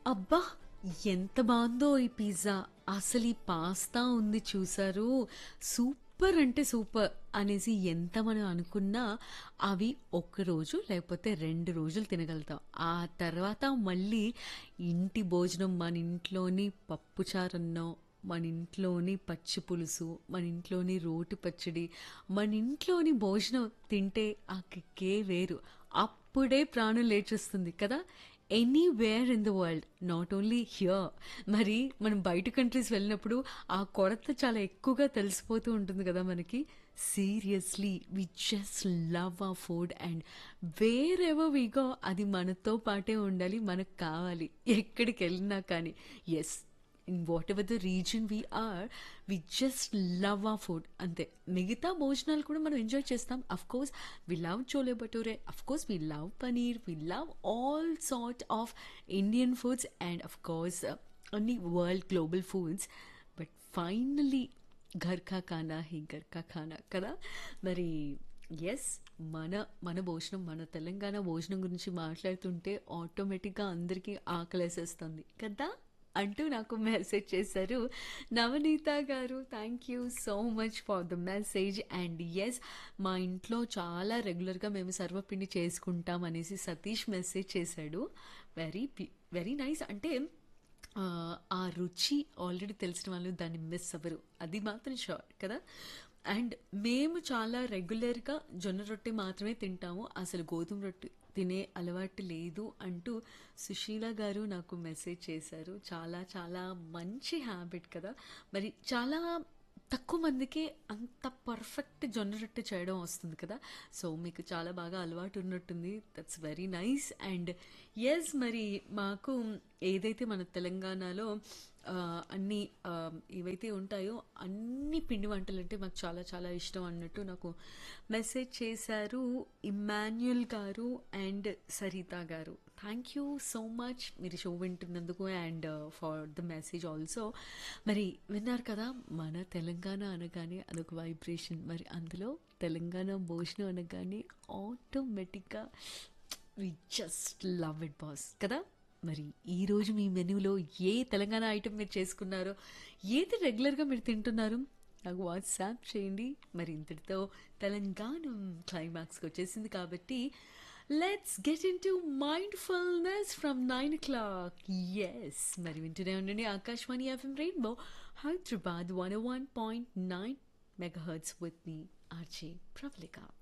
అబ్బా! ఎంత బావుందో ఈ పిజ్జా. అసలు ఈ పాస్తా ఉంది చూసారూ, సూపర్ అంటే సూపర్ అనేసి ఎంత మనం అనుకున్నా, అవి ఒక్కరోజు లేకపోతే 2 రోజులు తినగలుగుతాం. ఆ తర్వాత మళ్ళీ ఇంటి భోజనం మన ఇంట్లోని పప్పుచారన్నో, మన ఇంట్లోని పచ్చి పులుసు, మన ఇంట్లోని రోటి పచ్చడి, మన ఇంట్లోని భోజనం తింటే ఆ కిక్కే వేరు. అప్పుడే ప్రాణం లేచొస్తుంది కదా! Anywhere in the world not only here. మరి మనం బయట కంట్రీస్ వెళ్ళినప్పుడు ఆ కొరత చాలా ఎక్కువగా తెలిసిపోతూ ఉంటుంది కదా మనకి. Seriously we just love our food and wherever we go అది మనతో పాటే ఉండాలి. మనకు కావాలి. ఎక్కడికెళ్ళినా కానీ. Yes. In whatever the region we are, we just love our food అంతే. మిగతా భోజనాలు కూడా మనం ఎంజాయ్ చేస్తాం. Of course we love chole bhature, of course we love paneer, we love all sort of Indian foods and of course అన్ని world global foods. But finally ghar కా ఖానా he Ghar కా ఖానా కదా! మరి యెస్. మన మన భోజనం మన తెలంగాణ భోజనం గురించి మాట్లాడుతుంటే ఆటోమేటిక్‌గా అందరికీ ఆకలేసేస్తుంది కదా! అంటూ నాకు మెసేజ్ చేశారు Navaneetha garu. Thank you so much for the message. And yes మా ఇంట్లో చాలా రెగ్యులర్‌గా మేము సర్వపిండి చేసుకుంటాం అనేసి సతీష్ మెసేజ్ చేశాడు. Very P very nice. అంటే ఆహ్, ఆ రుచి ఆల్రెడీ తెలిసిన వాళ్ళు దాన్ని మిస్ అవ్వరు. అది మాత్రం ష్యూర్ కదా! అండ్ మేము చాలా రెగ్యులర్‌గా జొన్న రొట్టె మాత్రమే తింటాము. అసలు గోధుమ రొట్టె తినే అలవాటు లేదు అంటూ సుశీల గారు నాకు మెసేజ్ చేశారు. చాలా చాలా మంచి హ్యాబిట్ కదా! మరి చాలా తక్కువ మందికే అంత పర్ఫెక్ట్ జొన్న రొట్టె చేయడం వస్తుంది కదా! సో మీకు చాలా బాగా అలవాటు ఉన్నట్టుంది. That's very nice. And yes మరి మాకు ఏదైతే మన తెలంగాణలో ఆహ్, అన్ని ఆహ్, ఏవైతే ఉంటాయో అన్ని పిండి వంటలంటే మాకు చాలా చాలా ఇష్టం అన్నట్టు నాకు మెసేజ్ చేశారు ఇమ్మాన్యుయల్ గారు and Saritha garu. Thank you so much మీరు షో వింటున్నందుకు and for the message also. మరి విన్నారు కదా! మన తెలంగాణ అనగానే అదొక వైబ్రేషన్. మరి అందులో తెలంగాణ భోజనం అనగానే ఆటోమేటిక్‌గా we just love it boss కదా! మరి ఈరోజు మీ మెనూలో ఏ తెలంగాణ ఐటెమ్ మీరు చేసుకున్నారో, ఏది రెగ్యులర్‌గా మీరు తింటున్నారు నాకు వాట్సాప్ చేయండి. మరి ఇంతటితో తెలంగాణ క్లైమాక్స్‌కి వచ్చేసింది కాబట్టి let's get into mindfulness from 9:00 yes మరి వింటూనే ఉండండి Akashvani FM rainbow Hyderabad 101.9 megahertz with me RJ Pravalika.